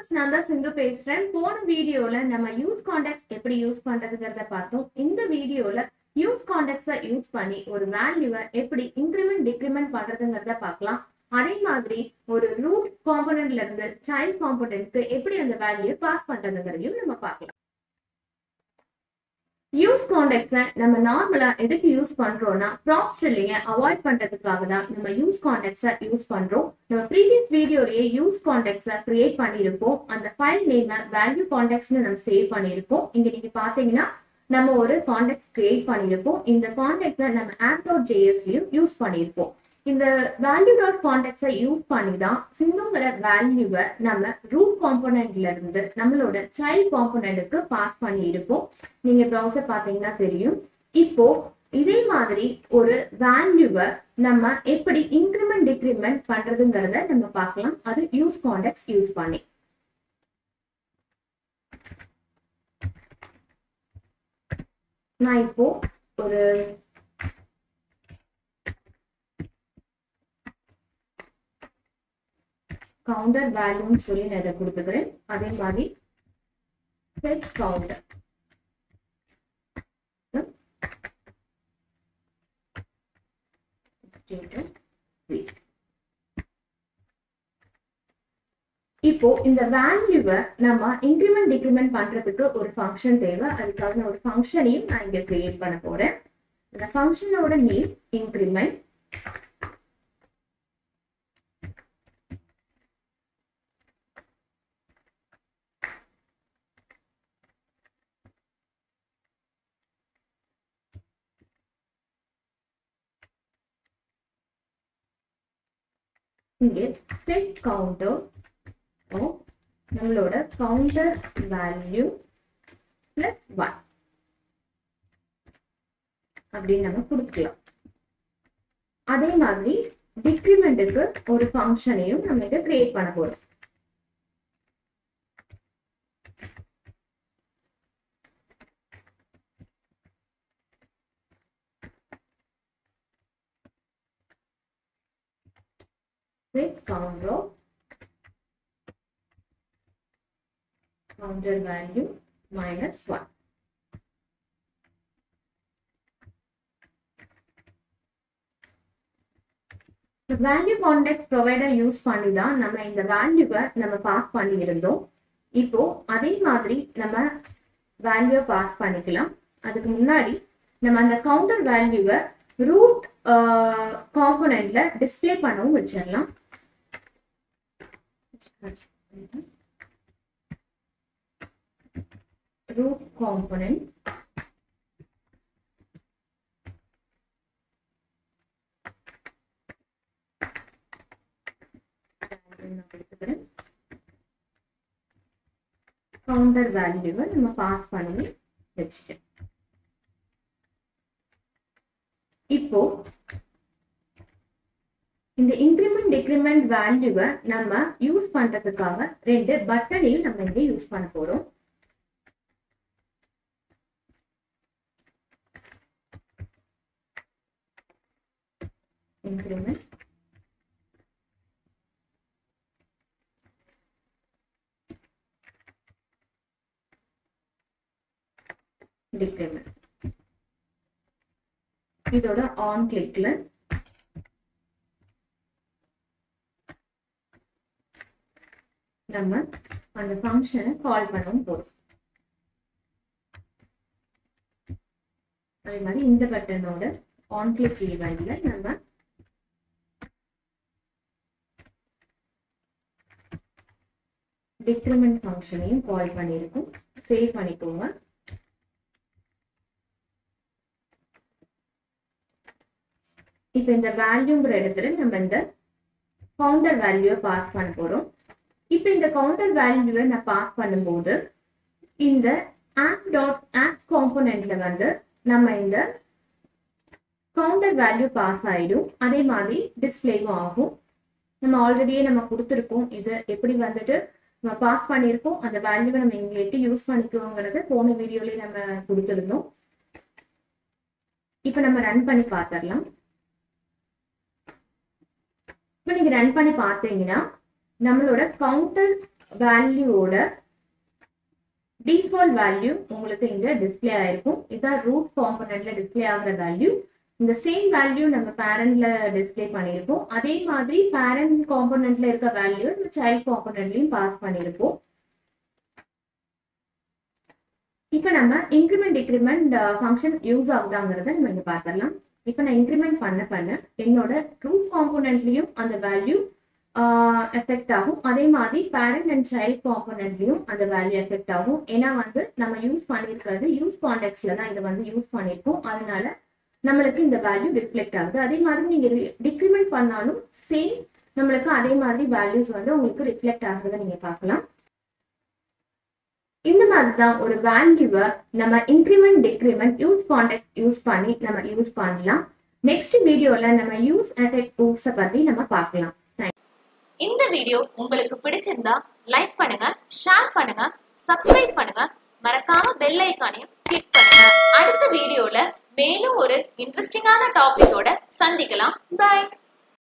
friends நான் தான் சிந்து பேசுறேன் போன வீடியோல நம்ம யூஸ் கான்டாக்ட்ஸ் எப்படி யூஸ் பண்றதுங்கிறத பார்த்தோம் இந்த வீடியோல யூஸ் கான்டாக்ட்ஸை யூஸ் பண்ணி ஒரு வேல்யூவை எப்படி இன்க்ரிமெண்ட் டிக்ரிமெண்ட் பண்றதுங்கிறத பார்க்கலாம் அதே மாதிரி ஒரு ரூட் காம்பனன்ட்ல இருந்து சைல்ட் காம்பனன்ட்க்கு எப்படி அந்த வேல்யூ பாஸ் பண்றதுங்கிறதையும் நம்ம பார்க்கலாம் யூஸ் கான்டெக்ட்ஸை நம்ம நார்மலா எதுக்கு யூஸ் பண்றோம்னா ப்ராப் ஸ்ட்ரில்லிங்க அவாய்ட் பண்றதுக்காக தான் நம்ம யூஸ் கான்டெக்ட்ஸை யூஸ் பண்றோம் நம்ம ப்ரீவியஸ் வீடியோலயே யூஸ் கான்டெக்ட்ஸை கிரியேட் பண்ணியிருப்போம் அந்த ஃபைல் நேமை வேல்யூ கான்டெக்ட்ஸ்னு நம்ம சேவ் பண்ணியிருப்போம் இங்க நீங்க பாத்தீங்கன்னா நம்ம ஒரு கான்டெக்ட் கிரியேட் பண்ணியிருப்போம் இந்த கான்டெக்ட்ஸை நம்ம ஆப் டாட் ஜேஎஸ்லயும் யூஸ் பண்ணியிருப்போம் இந்த வேல்யூ டாட் கான்டெக்ட்ஸை யூஸ் பண்ணி தான் சிங்குங்கிற வேல்யூவை நம்ம ரூட் காம்போனன்ட்ல இருந்து நம்மளோட சைல்ட் காம்போனன்ட்டுக்கு பாஸ் பண்ணி இருப்போம் நீங்க ப்ரௌசர் பாத்தீங்கன்னா தெரியும் இப்போ இதே மாதிரி ஒரு வேல்யூவை நம்ம எப்படி இன்க்ரிமெண்ட் டிக்ரிமெண்ட் பண்றதுங்கிறத நம்ம பார்க்கலாம் அது யூஸ் கான்டெக்ட்ஸ் யூஸ் பண்ணி நான் இப்போ ஒரு கவுண்டர் வேல்யூன்னு சொல்லி நான் இதை கொடுத்துக்கிறேன் அதே மாதிரி செட் கவுண்டர் இப்போ இந்த வேல்யூவை நம்ம இன்க்ரிமெண்ட் டிக்ரிமெண்ட் பண்றதுக்கு ஒரு ஃபங்க்ஷன் தேவை அதுக்காக நான் ஒரு ஃபங்க்ஷனையும் நான் இங்க கிரியேட் பண்ண போறேன் இந்த ஃபங்க்ஷனோட நேம் இன்க்ரிமெண்ட் இங்கே செட் கவுண்டர் நம்மளோட கவுண்டர் வேல்யூ பிளஸ் ஒன் அப்படின்னு நம்ம கொடுக்கலாம் அதே மாதிரி டிக்ரிமெண்ட்டுக்கு ஒரு ஃபங்க்ஷனையும் நம்ம இதை கிரியேட் பண்ண போறோம் set counter counter value minus 1 value context provider use பண்ணி தான் நம்ம இந்த வேல்யூவை நம்ம பாஸ் பண்ணி இருந்தோம் இப்போ அதே மாதிரி நம்ம வேல்யூவை பாஸ் பண்ணிக்கலாம் அதுக்கு முன்னாடி நம்ம அந்த கவுண்டர் வேல்யூவை ரூட் காம்பனண்ட்ல டிஸ்பிளே பண்ணவும் வச்சிடலாம் root component கவுண்டர் வேல்யூவை நம்ம பாஸ் பண்ணி வச்சுட்டோம் இப்போ இந்த இன்க்ரிமெண்ட் டிக்ரிமெண்ட் வேல்யூவை நம்ம யூஸ் பண்றதுக்காக ரெண்டு பட்டனையும் நம்ம இங்க யூஸ் பண்ண போறோம் increment decrement இதோட ஆன் கிளிக்ல நம்ம அந்த ஃபங்க்ஷனை கால் பண்ணவும் போறோம் அதே மாதிரி இந்த பட்டனோட ஆன் கிளிக் ஈவெண்ட்ல நம்ம டிக்ரிமெண்ட் ஃபங்க்ஷனையும் கால் பண்ணியிருக்கோம் சேவ் பண்ணிக்கோங்க இப்போ இந்த வேல்யூங்கிற இடத்துல நம்ம இந்த கவுண்டர் வேல்யூவை பாஸ் பண்ண போறோம் இப்போ இந்த கவுண்டர் வேல்யூவை நான் பாஸ் பண்ணும்போது இந்த ஆப் டாட் ஆப் காம்போனன்ட்ல வந்து நம்ம இந்த கவுண்டர் வேல்யூ பாஸ் ஆயிடும் அதே மாதிரி டிஸ்பிளேவும் ஆகும் நம்ம ஆல்ரெடியே நம்ம கொடுத்துருக்கோம் இது எப்படி வந்துட்டு நம்ம பாஸ் பண்ணியிருக்கோம் அந்த வேல்யூவை நம்ம இங்க எட்டு யூஸ் பண்ணிக்குவோங்கிறத போன வீடியோலயே நம்ம கொடுத்துருந்தோம் இப்போ நம்ம ரன் பண்ணி பார்த்துடலாம் இப்போ நீங்க ரன் பண்ணி பார்த்தீங்கன்னா நம்மளோட கவுண்டர் வேல்யூவோட டிஃபால்ட் வேல்யூ உங்களுக்கு இங்க டிஸ்பிளே ஆயிருக்கும் இதான் ரூட் காம்பனண்ட்ல டிஸ்பிளே ஆகுற வேல்யூ இந்த சேம் வேல்யூ நம்ம பேரண்ட்ல டிஸ்பிளே பண்ணியிருப்போம் அதே மாதிரி பேரண்ட் காம்பனண்ட்ல இருக்க வேல்யூ நம்ம சைல்ட் காம்பனண்ட்லயும் பாஸ் பண்ணியிருப்போம் இப்போ நம்ம இன்க்ரிமெண்ட் டிக்ரிமெண்ட் ஃபங்க்ஷன் யூஸ் ஆகுதாங்கிறத நம்ம இங்க பார்த்துடலாம் இப்போ நான் இன்க்ரிமெண்ட் பண்ண பண்ண என்னோட ரூட் காம்பனண்ட்லயும் அந்த வேல்யூ எஃபெக்ட் ஆகும் அதே மாதிரி பேரண்ட் அண்ட் சைல்ட் காம்பனண்ட்லயும் அந்த வேல்யூ எஃபெக்ட் ஆகும் ஏன்னா வந்து நம்ம யூஸ் பண்ணியிருக்கிறது யூஸ் கான்டெக்ட்ல தான் இதை வந்து யூஸ் பண்ணியிருக்கோம் அதனால நம்மளுக்கு இந்த வேல்யூ ரிஃப்ளெக்ட் ஆகுது அதே மாதிரி நீங்க டிக்ரிமெண்ட் பண்ணாலும் சேம் நம்மளுக்கு அதே மாதிரி வேல்யூஸ் வந்து உங்களுக்கு ரிஃப்ளெக்ட் ஆகுறதை நீங்க பார்க்கலாம் இந்த மாதிரி தான் ஒரு வேல்யூவை நம்ம increment decrement use context use பண்ணி நம்ம யூஸ் பண்ணலாம் நெக்ஸ்ட் வீடியோல நம்ம யூஸ் எஃபெக்ட் யூஸை பத்தி நம்ம பார்க்கலாம் இந்த வீடியோ உங்களுக்கு பிடிச்சிருந்தா லைக் பண்ணுங்க ஷேர் பண்ணுங்க சப்ஸ்கிரைப் பண்ணுங்க மறக்காம பெல் ஐக்கானையும் கிளிக் பண்ணுங்க அடுத்த வீடியோல மேலும் ஒரு இன்ட்ரெஸ்டிங்கான டாபிக்கோட சந்திக்கலாம் பை